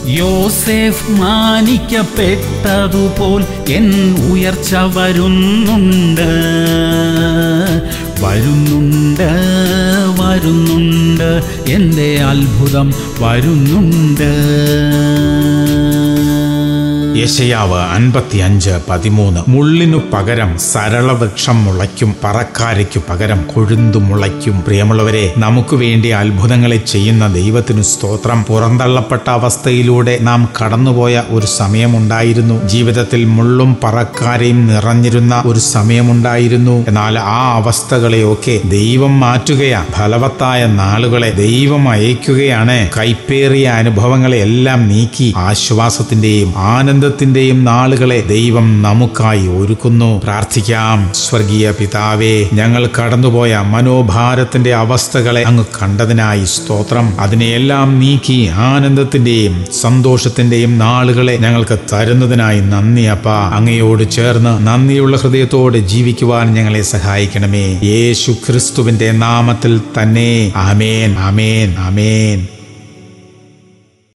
യോസേഫ് മാനിക്കപ്പെട്ടതുപോൽ എൻ ഉയർച്ച വരുന്നുണ്ട് വരുന്നുണ്ട് വരുന്നുണ്ട് എൻ്റെ അത്ഭുതം വരുന്നുണ്ട് യശയാവ് അൻപത്തി അഞ്ച് പതിമൂന്ന് മുള്ളിനു പകരം സരളവൃക്ഷം മുളയ്ക്കും പറക്കാരയ്ക്കു പകരം കൊഴുന്തു മുളയ്ക്കും പ്രിയമുള്ളവരെ നമുക്ക് വേണ്ടി അത്ഭുതങ്ങളെ ചെയ്യുന്ന ദൈവത്തിനു സ്തോത്രം പുറന്തള്ളപ്പെട്ട അവസ്ഥയിലൂടെ നാം കടന്നുപോയ ഒരു സമയമുണ്ടായിരുന്നു ജീവിതത്തിൽ മുള്ളും പറക്കാരയും നിറഞ്ഞിരുന്ന ഒരു സമയമുണ്ടായിരുന്നു എന്നാൽ ആ അവസ്ഥകളെയൊക്കെ ദൈവം മാറ്റുകയാ ഫലവത്തായ നാളുകളെ ദൈവം അയക്കുകയാണ് കൈപ്പേറിയ അനുഭവങ്ങളെ എല്ലാം നീക്കി ആശ്വാസത്തിന്റെയും ആനന്ദത്തിന്റെയും നാളുകളെ ദൈവം നമുക്കായി ഒരുക്കുന്നു പ്രാർത്ഥിക്കാം സ്വർഗീയ പിതാവേ ഞങ്ങൾ കടന്നുപോയ മനോഭാരത്തിന്റെ അവസ്ഥകളെ അങ്ങ് കണ്ടതിനായി സ്തോത്രം അതിനെയെല്ലാം നീക്കി ആനന്ദത്തിന്റെയും സന്തോഷത്തിന്റെയും നാളുകളെ ഞങ്ങൾക്ക് തരുന്നതിനായി നന്ദി അപ്പ അങ്ങയോട് ചേർന്ന് നന്ദിയുള്ള ഹൃദയത്തോടെ ജീവിക്കുവാൻ ഞങ്ങളെ സഹായിക്കണമേ യേശു ക്രിസ്തുവിന്റെ നാമത്തിൽ തന്നെ ആമേൻ ആമേൻ ആമേൻ